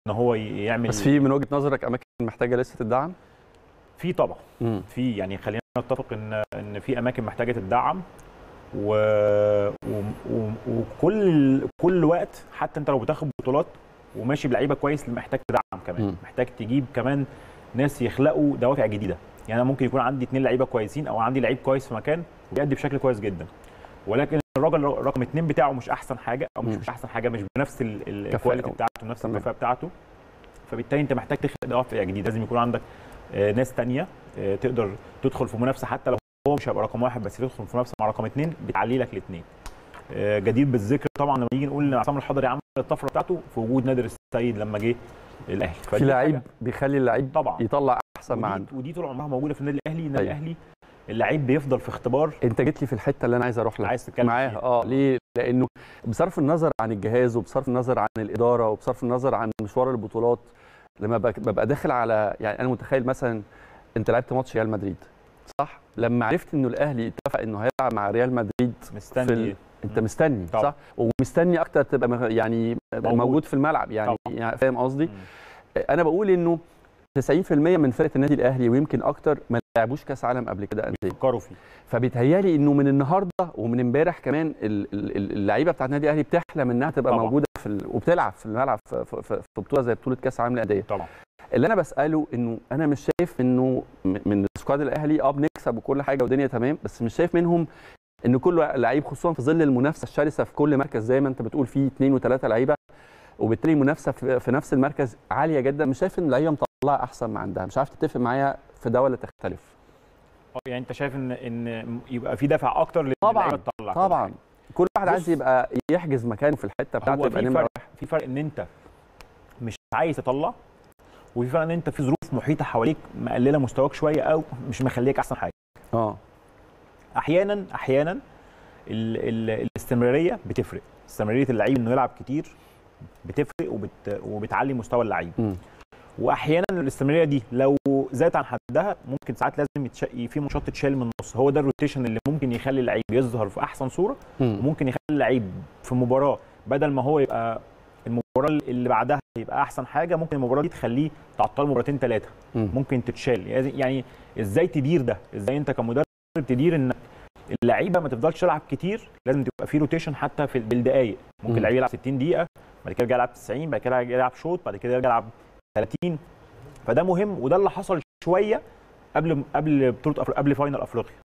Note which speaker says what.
Speaker 1: ان هو يعمل
Speaker 2: بس في من وجهه نظرك اماكن محتاجه لسه تدعم
Speaker 1: في طبعا
Speaker 2: مم.
Speaker 1: في يعني خلينا نتفق ان ان في اماكن محتاجه تدعم و... و... و... وكل كل وقت حتى انت لو بتاخد بطولات وماشي بلعيبه كويس محتاج تدعم كمان
Speaker 2: مم.
Speaker 1: محتاج تجيب كمان ناس يخلقوا دوافع جديده يعني انا ممكن يكون عندي اثنين لعيبه كويسين او عندي لعيب كويس في مكان وبيأدي بشكل كويس جدا ولكن الراجل رقم اثنين بتاعه مش احسن حاجه او مش
Speaker 2: مم.
Speaker 1: مش احسن حاججه مش بنفس ال- ال-
Speaker 2: كفاءة.
Speaker 1: الكواليتي بتاعته نفس
Speaker 2: تمام.
Speaker 1: الكفاءه بتاعته فبالتالي انت محتاج تخلق دوافع جديده لازم يكون عندك آه، ناس تانية آه، تقدر تدخل في منافسه حتى لو هو مش هيبقى رقم واحد بس تدخل في منافسه مع رقم اثنين بتعلي لك الاثنين جدير بالذكر طبعا لما نيجي نقول ان عصام الحضري عمل الطفره بتاعته في وجود نادر السيد لما جه الاهلي
Speaker 2: في
Speaker 1: فدي
Speaker 2: لعيب
Speaker 1: حاجة-
Speaker 2: بيخلي اللعيب
Speaker 1: طبعا
Speaker 2: يطلع احسن ما
Speaker 1: ودي,
Speaker 2: عنده
Speaker 1: ودي طول عمرها موجوده في النادي الاهلي النادي
Speaker 2: أيوة.
Speaker 1: الاهلي اللعيب بيفضل في اختبار
Speaker 2: انت جيت لي في الحته اللي انا عايز اروح لها
Speaker 1: عايز تتكلم
Speaker 2: معاها
Speaker 1: فيها.
Speaker 2: اه ليه لانه بصرف النظر عن الجهاز وبصرف النظر عن الاداره وبصرف النظر عن مشوار البطولات لما بك- ببقى داخل على يعني انا متخيل مثلا انت لعبت ماتش ريال مدريد صح لما عرفت انه الاهلي اتفق انه هيلعب مع ريال مدريد
Speaker 1: مستني
Speaker 2: في ال- انت
Speaker 1: مم.
Speaker 2: مستني
Speaker 1: طبعا.
Speaker 2: صح ومستني اكتر تبقى مغ- يعني موجود,
Speaker 1: موجود.
Speaker 2: في الملعب يعني,
Speaker 1: طبعا.
Speaker 2: يعني فاهم قصدي
Speaker 1: مم.
Speaker 2: انا بقول انه 90% من فرقه النادي الاهلي ويمكن اكتر ما لعبوش كاس عالم قبل كده انديه
Speaker 1: فكروا فيه
Speaker 2: فبيتهيالي انه من النهارده ومن امبارح كمان ال- ال- ال- اللعيبه بتاعت النادي الاهلي بتحلم انها تبقى
Speaker 1: طبعا.
Speaker 2: موجوده في ال... وبتلعب في الملعب في, في, في في بطوله زي بطوله كاس العالم للانديه
Speaker 1: طبعا
Speaker 2: اللي انا بساله انه انا مش شايف انه م- من سكواد الاهلي اه بنكسب وكل حاجه والدنيا تمام بس مش شايف منهم ان كل لعيب خصوصا في ظل المنافسه الشرسه في كل مركز زي ما انت بتقول فيه اثنين وثلاثه لعيبه وبالتالي المنافسه في, في نفس المركز عاليه جدا مش شايف ان اللعيبه مطلعه احسن ما عندها مش عارف تتفق معايا في ده ولا تختلف
Speaker 1: آه، يعني انت شايف ان ان يبقى في دافع اكتر لان
Speaker 2: طبعاً.
Speaker 1: اللعيبة تطلع كل
Speaker 2: طبعا
Speaker 1: حاجة.
Speaker 2: كل واحد
Speaker 1: بص.
Speaker 2: عايز يبقى يحجز مكانه في الحته بتاعته
Speaker 1: هو
Speaker 2: يبقى
Speaker 1: في
Speaker 2: نمره
Speaker 1: فرق
Speaker 2: واحد
Speaker 1: في فرق ان انت مش عايز تطلع وفي فرق ان انت في ظروف محيطه حواليك مقلله مستواك شويه او مش مخليك احسن حاجه
Speaker 2: اه
Speaker 1: احيانا احيانا ال ال الاستمراريه بتفرق استمراريه اللعيب انه يلعب كتير بتفرق وبت وبتعلي مستوى اللعيب
Speaker 2: مم.
Speaker 1: واحيانا الاستمراريه دي لو زادت عن حدها ممكن ساعات لازم يتش... في ماتشات تتشال من النص هو ده الروتيشن اللي ممكن يخلي اللعيب يظهر في احسن صوره
Speaker 2: مم.
Speaker 1: وممكن يخلي اللعيب في مباراه بدل ما هو يبقى المباراه اللي بعدها يبقى احسن حاجه ممكن المباراه دي تخليه تعطل مباراتين ثلاثه
Speaker 2: مم.
Speaker 1: ممكن تتشال يعني ازاي تدير ده ازاي انت كمدرب تدير ان اللعيبه ما تفضلش تلعب كتير لازم تبقى في روتيشن حتى في بالدقائق ممكن
Speaker 2: مم.
Speaker 1: اللعيب يلعب 60 دقيقه بعد كده يرجع يلعب 90 بعد كده يرجع يلعب شوط بعد كده يرجع يلعب 30 فده مهم وده اللي حصل شويه قبل قبل بطوله أفر... قبل فاينل افريقيا